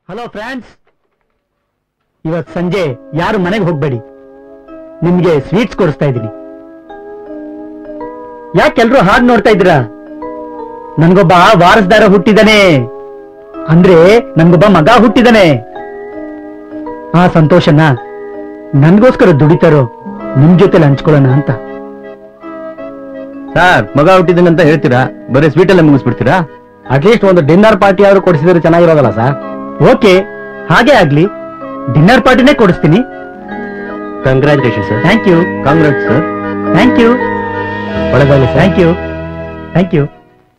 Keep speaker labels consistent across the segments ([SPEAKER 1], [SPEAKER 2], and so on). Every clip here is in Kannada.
[SPEAKER 1] ಹಲೋ ಫ್ರೆಂಡ್ಸ್ ಇವತ್ ಸಂಜೆ ಯಾರು ಮನೆಗೆ ಹೋಗ್ಬೇಡಿ ನಿಮ್ಗೆ ಸ್ವೀಟ್ಸ್ ಕೊಡಿಸ್ತಾ ಇದ್ದೀನಿ ಯಾಕೆಲ್ರು ಹಾಡ್ ನೋಡ್ತಾ ಇದ್ದೀರಾ ನನ್ಗೊಬ್ಬ ವಾರಸ್ದಾರ ಹುಟ್ಟಿದಾನೆ ಅಂದ್ರೆ ನನ್ಗೊಬ್ಬ ಮಗ ಹುಟ್ಟಿದಾನೆ ಆ ಸಂತೋಷನ ನನ್ಗೋಸ್ಕರ ದುಡಿತಾರೋ ನಿಮ್ ಜೊತೆಲಿ ಹಂಚ್ಕೊಳ್ಳೋಣ ಅಂತ
[SPEAKER 2] ಸರ್ ಮಗ ಹುಟ್ಟಿದ್ದೀನಿ ಅಂತ ಹೇಳ್ತೀರಾ ಬರೀ ಸ್ವೀಟ್ ಅಲ್ಲೇ ಮುಗಿಸ್ಬಿಡ್ತೀರಾ
[SPEAKER 1] ಅಟ್ಲೀಸ್ಟ್ ಒಂದು ಡಿನ್ನರ್ ಪಾರ್ಟಿ ಆದ್ರೂ ಕೊಡಿಸಿದ್ರೆ ಚೆನ್ನಾಗಿರೋದಲ್ಲ ಸರ್ ಓಕೆ ಹಾಗೆ ಆಗ್ಲಿ ಡಿನ್ನರ್ ಪಾರ್ಟಿನೇ ಕೊಡಿಸ್ತೀನಿ
[SPEAKER 2] congratulation sir
[SPEAKER 1] thank you
[SPEAKER 2] Congress sir
[SPEAKER 1] thank you ಒಳಗಾಗಲಿ ಥ್ಯಾಂಕ್ ಯು ಥ್ಯಾಂಕ್ ಯು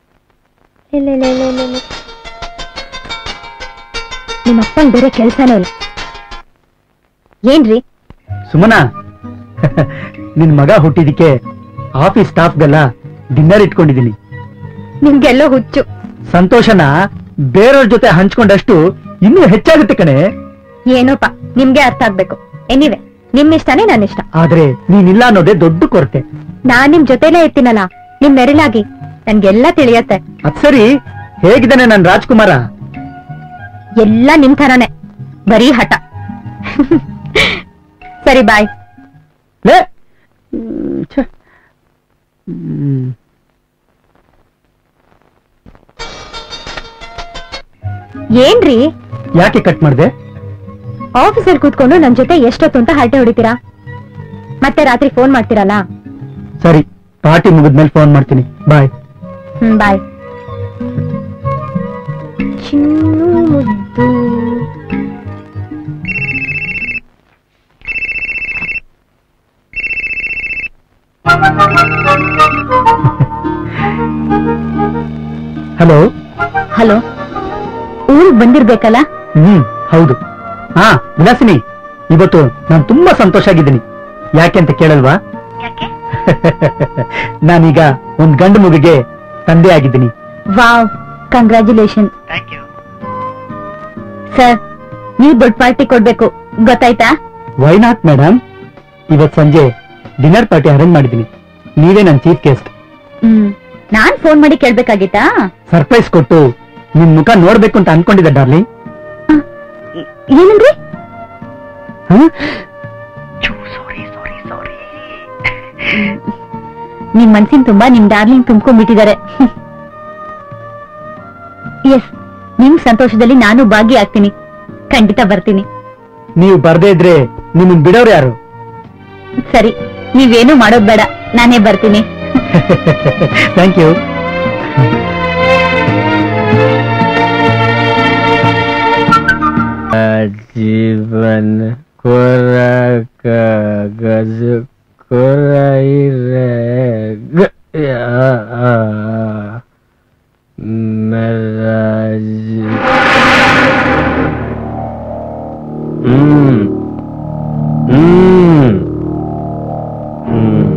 [SPEAKER 3] ನಿಮ್ಮ ಅಪ್ಪಂಗ್ ಬೇರೆ ಕೆಲ್ಸನೇ ಇಲ್ಲ ಏನ್ರಿ
[SPEAKER 1] ಸುಮನಾ ನಿನ್ ಮಗ ಹುಟ್ಟಿದಕ್ಕೆ ಆಫೀಸ್ ಸ್ಟಾಫ್ಗೆಲ್ಲ ಡಿನ್ನರ್ ಇಟ್ಕೊಂಡಿದ್ದೀನಿ
[SPEAKER 3] ನಿಮ್ಗೆಲ್ಲೋ ಹುಚ್ಚು
[SPEAKER 1] ಸಂತೋಷನ ಬೇರೆಯವ್ರ ಜೊತೆ ಹಂಚ್ಕೊಂಡಷ್ಟು ಇನ್ನೂ ಹೆಚ್ಚಾಗುತ್ತೆ ಕಣೆ
[SPEAKER 3] ಏನೋಪ್ಪ ನಿಮ್ಗೆ ಅರ್ಥ ಆಗ್ಬೇಕು ಎನಿವೆ ನಿಮ್ ಇಷ್ಟನೇ ನನ್ನ ಇಷ್ಟ
[SPEAKER 1] ಆದ್ರೆ ನೀನಿಲ್ಲ ಅನ್ನೋದೇ ದೊಡ್ಡ ಕೊರತೆ
[SPEAKER 3] ನಾನ್ ನಿಮ್ ಜೊತೆಲೇ ಇರ್ತೀನಲ್ಲ ನಿಮ್ ನೆರಳಾಗಿ ನನ್ಗೆಲ್ಲ ತಿಳಿಯತ್ತೆ
[SPEAKER 1] ಅದ್ ಸರಿ ಹೇಗಿದ್ದಾನೆ ನನ್ ರಾಜ್ಕುಮಾರ
[SPEAKER 3] ಎಲ್ಲ ನಿಮ್ ಥರಾನೇ ಬರೀ ಹಠ ಸರಿ ಬಾಯ್
[SPEAKER 1] ಲೇ ಹ್ಮ್, ಛೆ. ಹ್ಮ್.
[SPEAKER 3] ಏನ್ರಿ
[SPEAKER 1] ಯಾಕೆ ಕಟ್ ಮಾಡ್ದೆ
[SPEAKER 3] ಆಫೀಸಲ್ಲಿ ಕೂತ್ಕೊಂಡು ನನ್ ಜೊತೆ ಎಷ್ಟೊತ್ತು ಅಂತ ಹರಟೆ ಹೊಡಿತೀರಾ ಮತ್ತೆ ರಾತ್ರಿ ಫೋನ್ ಮಾಡ್ತೀರಲ್ಲ
[SPEAKER 1] ಸರಿ ಪಾರ್ಟಿ ಮುಗಿದ್ಮೇಲೆ ಫೋನ್ ಮಾಡ್ತೀನಿ ಬಾಯ್
[SPEAKER 3] ಹ್ಮ್ ಬಾಯ್ ಚಿನ್ನು ಮುದ್ದು
[SPEAKER 1] ಹಲೋ
[SPEAKER 3] ಹಲೋ ಊರಿಗೆ ಬಂದಿರ್ಬೇಕಲ್ಲ
[SPEAKER 1] ಹ್ಮ್ ಹೌದು ಹಾ ವಿಲಾಸಿನಿ ಇವತ್ತು ನಾನು ತುಂಬಾ ಸಂತೋಷ ಆಗಿದ್ದೀನಿ ಯಾಕೆ ಅಂತ ಕೇಳಲ್ವಾ ನಾನೀಗ ಒಂದ್ ಗಂಡು ಮಗುಗೆ ತಂದೆ ಆಗಿದ್ದೀನಿ
[SPEAKER 3] ವಾವ್ ಕಂಗ್ರ್ಯಾಚುಲೇಷನ್ ಸರ್ ನೀವ್ ದೊಡ್ಡ ಪಾರ್ಟಿ ಕೊಡ್ಬೇಕು ಗೊತ್ತಾಯ್ತಾ
[SPEAKER 1] ವೈ ನಾಟ್ ಮೇಡಮ್ ಇವತ್ ಸಂಜೆ ಡಿನ್ನರ್ ಪಾರ್ಟಿ ಅರೇಂಜ್ ಮಾಡಿದ್ದೀನಿ ನೀವೇ ನನ್ನ ಚೀಫ್ ಗೆಸ್ಟ್
[SPEAKER 3] ಹ್ಮ್ ನಾನ್ ಫೋನ್ ಮಾಡಿ ಕೇಳ್ಬೇಕಾಗಿತ್ತಾ
[SPEAKER 1] ಸರ್ಪ್ರೈಸ್ ಕೊಟ್ಟು ನಿಮ್ ಮುಖ ನೋಡ್ಬೇಕು ಅಂತ ಅನ್ಕೊಂಡಿದ್ದೆ ಡಾರ್ಲಿಂಗ್
[SPEAKER 3] ಏನಂದ್ರಿ ನಿಮ್ ಮನ್ಸಿನ ತುಂಬಾ ನಿಮ್ ಡಾರ್ಲಿಂಗ್ ತುಂಬ್ಕೊಂಡ್ಬಿಟ್ಟಿದ್ದಾರೆ ಎಸ್ ನಿಮ್ ಸಂತೋಷದಲ್ಲಿ ನಾನು ಭಾಗಿಯಾಗ್ತೀನಿ ಖಂಡಿತ ಬರ್ತೀನಿ
[SPEAKER 1] ನೀವು ಬರ್ದೇ ಇದ್ರೆ ನಿಮ್ಮನ್ ಬಿಡೋರು ಯಾರು
[SPEAKER 3] ಸರಿ ನೀವೇನು ಮಾಡೋದ್ ಬೇಡ ನಾನೇ ಬರ್ತೀನಿ
[SPEAKER 1] ಥ್ಯಾಂಕ್ ಯು
[SPEAKER 2] ಜೀವನ್ ಕೊರಕ ಗಜ ಕೊರೈರೆ ಹ್ಮ್ ಹ್ಮ್ ಹ್ಮ್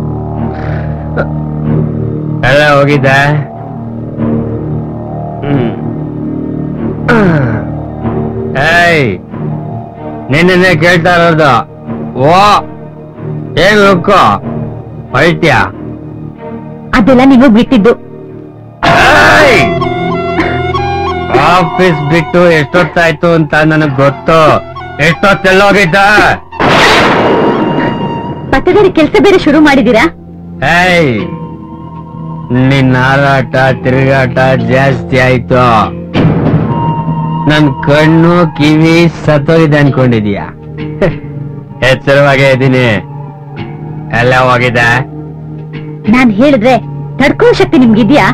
[SPEAKER 2] ಎಲ್ಲ ಹೋಗಿದ್ದ ಹ್ಮ್ ಏಯ್ ನಿನ್ನೆ ಕೇಳ್ತಾ ಇರೋದು ಓ ಏನ್ ಲುಕ್ಕು ಹೊಳ್ತ್ಯಾ
[SPEAKER 3] ಅದೆಲ್ಲ ನೀವು ಬಿಟ್ಟಿದ್ದು
[SPEAKER 2] ಏಯ್! ಆಫೀಸ್ ಬಿಟ್ಟು ಎಷ್ಟೊತ್ತಾಯ್ತು ಅಂತ ನನಗ್ ಗೊತ್ತು ಎಷ್ಟೊತ್ತೆಲ್ಲ ಹೋಗಿದ್ದ
[SPEAKER 3] ಪಕ್ಕದಲ್ಲಿ ಕೆಲಸ ಬೇರೆ ಶುರು ಮಾಡಿದೀರಾ
[SPEAKER 2] ಏಯ್ ನಿನ್ನ ಹಾರಾಟ ತಿರುಗಾಟ ಜಾಸ್ತಿ ಆಯ್ತು ನನ್ ಕಣ್ಣು ಕಿವಿ ಸತ್ತೋಗಿದೆ ಅನ್ಕೊಂಡಿದ್ಯಾ ಎಚ್ಚರವಾಗೇ ಇದ್ದೀನಿ ಎಲ್ಲ ಹೋಗಿದೆ
[SPEAKER 3] ನಾನ್ ಹೇಳಿದ್ರೆ ತಡ್ಕೋ ಶಕ್ತಿ ನಿಮ್ಗಿದ್ಯಾ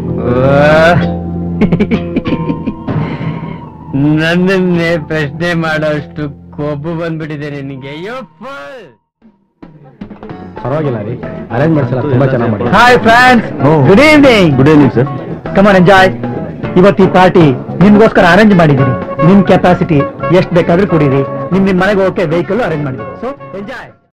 [SPEAKER 2] ನನ್ನನ್ನೇ ಪ್ರಶ್ನೆ ಮಾಡೋಷ್ಟು ಕೊಬ್ಬು ಬಂದ್ಬಿಟ್ಟಿದೆ ನಿನಗೆ ಅಯ್ಯೋ ಫುಲ್
[SPEAKER 4] ಪರವಾಗಿಲ್ಲ ರೀ ಅರೇಂಜ್ ಮಾಡ್ಸಲ್ಲ ತುಂಬಾ ಚೆನ್ನಾಗಿ ಮಾಡಿ
[SPEAKER 1] hi friends good evening
[SPEAKER 4] good evening sir
[SPEAKER 1] come on enjoy ಇವತ್ತು ಈ ಪಾರ್ಟಿ ನಿಮ್ಗೋಸ್ಕರ ಅರೇಂಜ್ ಮಾಡಿದ್ದೀನಿ ನಿಮ್ ಕೆಪಾಸಿಟಿ ಎಷ್ಟ್ ಬೇಕಾದ್ರೂ ಕುಡೀರಿ ನಿಮ್ ನಿಮ್ ಮನೆಗೆ ಹೋಗಕ್ಕೆ ವೆಹಿಕಲ್ ಅರೇಂಜ್ ಮಾಡಿದ್ದೀನಿ ಸೊ ಎಂಜಾಯ್